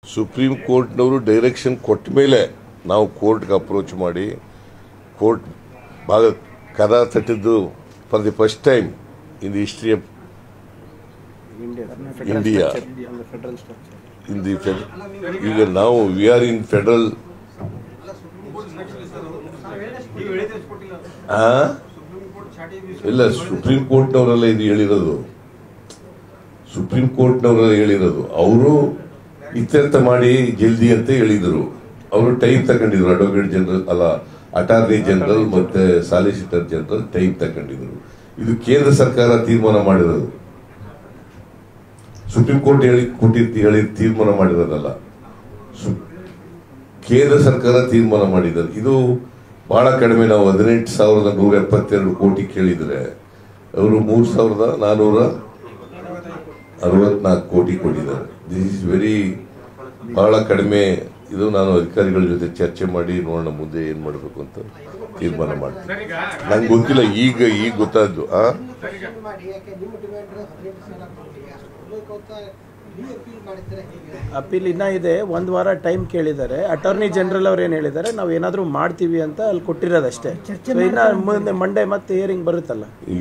Supreme ಕೋರ್ಟ್ನವರು direction ಕೊಟ್ಟ ಮೇಲೆ ನಾವು ಕೋರ್ಟ್ಗೆ ಅಪ್ರೋಚ್ ಮಾಡಿ ಕೋರ್ಟ್ ಭಾಗ ಕದ ತಟ್ಟಿದ್ದು for the first time in the history of India in the ಈಗ ನಾವು ವಿ ಆರ್ ಇನ್ ಫೆಡರಲ್ ಇಲ್ಲ ಸುಪ್ರೀಂ ಕೋರ್ಟ್ನವರೆಲ್ಲ ಇದು ಹೇಳಿರೋದು ಸುಪ್ರೀಂ ಕೋರ್ಟ್ನವರೆಲ್ಲ ಹೇಳಿರೋದು ಅವರು ಇತ್ಯರ್ಥ ಮಾಡಿ ಜಲ್ದಿ ಅಂತ ಹೇಳಿದರು ಅವರು ಟೈಮ್ ತಗೊಂಡಿದ್ರು ಅಡ್ವೊಕೇಟ್ ಜನರಲ್ ಅಲ್ಲ ಅಟಾರ್ನಿ ಜನರಲ್ ಮತ್ತೆ ಸಾಲಿಸಿಟರ್ ಜನರಲ್ ಟೈಮ್ ತಗೊಂಡಿದ್ರು ಇದು ಕೇಂದ್ರ ಸರ್ಕಾರ ತೀರ್ಮಾನ ಮಾಡಿರೋದು ಸುಪ್ರೀಂ ಕೋರ್ಟ್ ಹೇಳಿ ಕೊಟ್ಟಿರ್ತಿ ಹೇಳಿ ತೀರ್ಮಾನ ಮಾಡಿರೋದಲ್ಲ ಸು- ಕೇಂದ್ರ ಸರ್ಕಾರ ತೀರ್ಮಾನ ಮಾಡಿದ್ದಾರೆ ಇದು ಬಹಳ ಕಡಿಮೆ ನಾವು ಹದಿನೆಂಟು ಸಾವಿರದ ನೂರ ಎಪ್ಪತ್ತೆರಡು ಕೋಟಿ ಕೇಳಿದ್ರೆ ಅವರು ಮೂರ್ ಸಾವಿರದ ನಾನೂರ ಅರವತ್ನಾಲ್ಕು ಕೋಟಿ ಕೊಟ್ಟಿದ್ದಾರೆ ದಿಸ್ ಇಸ್ ವೆರಿ ಬಹಳ ಕಡಿಮೆ ಇದು ನಾನು ಅಧಿಕಾರಿಗಳ ಜೊತೆ ಚರ್ಚೆ ಮಾಡಿ ನೋಡೋಣ ಮುಂದೆ ಏನ್ ಮಾಡಬೇಕು ಅಂತ ತೀರ್ಮಾನ ಮಾಡ್ತೀನಿ ನಂಗೆ ಗೊತ್ತಿಲ್ಲ ಈಗ ಈಗ ಗೊತ್ತಾದ್ದು ಆ ಮಾಡಿ ಯಾಕೆ ನಿಮ್ಮ ಡಿಮ್ಯಾಂಡ್ ಹದಿನೆಂಟು ಸಾವಿರ ಕೋಟಿ ಅಷ್ಟು ಕೊಡ್ಬೇಕು ಅಂತ ನೀವು ಅಪೀಲ್ ಮಾಡಿದ್ರೆ ಹೇಗೆ ಅಪೀಲ್ ಇನ್ನ ಇದೆ ಒಂದ್ ವಾರ ಟೈಮ್ ಕೇಳಿದ್ದಾರೆ ಅಟಾರ್ನಿ ಜನರಲ್ ಅವ್ರು ಏನ್ ಹೇಳಿದ್ದಾರೆ ನಾವು ಏನಾದ್ರೂ ಮಾಡ್ತೀವಿ ಅಂತ ಅಲ್ಲಿ ಕೊಟ್ಟಿರೋದಷ್ಟೇ So ಇನ್ನ ಮುಂದೆ ಮಂಡೇ ಮತ್ತೆ ಹಿಯರಿಂಗ್ ಬರುತ್ತಲ್ಲ ಈಗ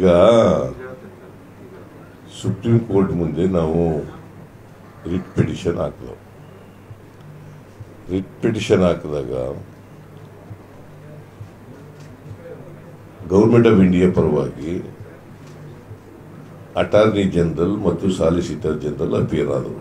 ಸುಪ್ರೀಂ ಕೋರ್ಟ್ ಮುಂದೆ ನಾವು ರಿಟ್ ಪಿಟಿಷನ್ ಹಾಕಿದೆವು ರಿಟ್ ಪಿಟಿಷನ್ ಹಾಕಿದಾಗ ಗೌರ್ಮೆಂಟ್ ಆಫ್ ಇಂಡಿಯಾ ಪರವಾಗಿ ಅಟಾರ್ನಿ ಜನರಲ್ ಮತ್ತು ಸಾಲಿಸಿಟರ್ ಜನರಲ್ ಅಪಿಯರ್ ಆದರು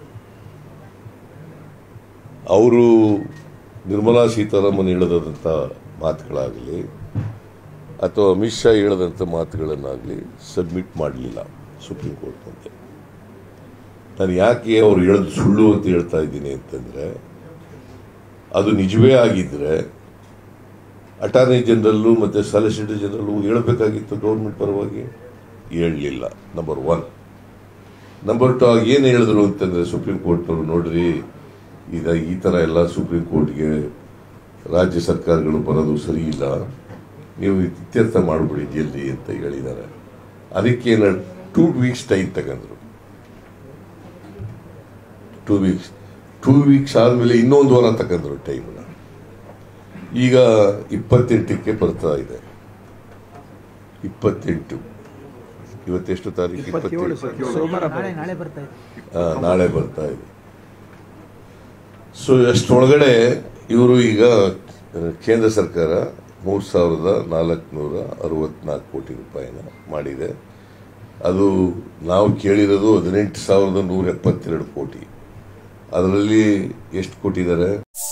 ಅವರು ನಿರ್ಮಲಾ ಸೀತಾರಾಮನ್ ಹೇಳದಂಥ ಮಾತುಗಳಾಗಲಿ ಅಥವಾ ಅಮಿತ್ ಶಾ ಹೇಳದಂಥ ಮಾತುಗಳನ್ನಾಗಲಿ ಸಬ್ಮಿಟ್ ಮಾಡಲಿಲ್ಲ ಸುಪ್ರೀಂ ಕೋರ್ಟ್ ಮುಂದೆ ನಾನು ಯಾಕೆ ಅವ್ರು ಹೇಳೋದು ಸುಳ್ಳು ಅಂತ ಹೇಳ್ತಾ ಇದ್ದೀನಿ ಅಂತಂದ್ರೆ ಅದು ನಿಜವೇ ಆಗಿದ್ರೆ ಅಟಾರ್ನಿ ಜನರಲ್ಲು ಮತ್ತು ಸಾಲಿಸಿಟರ್ ಜನರಲ್ ಹೇಳಬೇಕಾಗಿತ್ತು ಗೌರ್ಮೆಂಟ್ ಪರವಾಗಿ ಹೇಳಲಿಲ್ಲ ನಂಬರ್ ಒನ್ ನಂಬರ್ ಟು ಆಗ ಏನು ಹೇಳಿದ್ರು ಅಂತಂದ್ರೆ ಸುಪ್ರೀಂ ಕೋರ್ಟ್ನವರು ನೋಡ್ರಿ ಈಗ ಈ ಥರ ಎಲ್ಲ ಸುಪ್ರೀಂ ಕೋರ್ಟ್ಗೆ ರಾಜ್ಯ ಸರ್ಕಾರಗಳು ಬರೋದು ಸರಿ ಇಲ್ಲ ನೀವು ಇತ್ಯರ್ಥ ಮಾಡಿಬಿಡಿ ಜಲ್ದಿ ಅಂತ ಹೇಳಿದ್ದಾರೆ ಅದಕ್ಕೆ ಟೂ ವೀಕ್ಸ್ ಟೈಮ್ ತಗೊಂಡ್ರು ಟೂ ವೀಕ್ಸ್ ಟೂ ವೀಕ್ಸ್ ಆದಮೇಲೆ ಇನ್ನೊಂದು ವಾರ ತಗೊಂಡ್ರು ಟೈಮ್ನ ಈಗ ಇಪ್ಪತ್ತೆಂಟಕ್ಕೆ ಬರ್ತಾ ಇದೆ ಇಪ್ಪತ್ತೆಂಟು ಇವತ್ತೆಷ್ಟು ತಾರೀಕು ಇಪ್ಪತ್ತೇಳು ಸರ್ ಸೋಮವಾರ ಬರುತ್ತೆ. ಆ, ನಾಳೆ ಬರ್ತಾ ಇದೆ ಸೊ ಅಷ್ಟರೊಳಗಡೆ ಇವರು ಈಗ ಆ, ಕೇಂದ್ರ ಸರ್ಕಾರ ಮೂರು ಸಾವಿರದ ನಾಲ್ಕುನೂರ ಅರವತ್ನಾಲ್ಕು ಕೋಟಿ ರೂಪಾಯಿನ ಮಾಡಿದೆ ಅದು ನಾವು ಕೇಳಿರೋದು ಹದಿನೆಂಟು ಸಾವಿರದ ನೂರ ಎಪ್ಪತ್ತೆರಡು ಕೋಟಿ ಅದರಲ್ಲಿ ಎಷ್ಟು ಕೊಟ್ಟಿದ್ದಾರೆ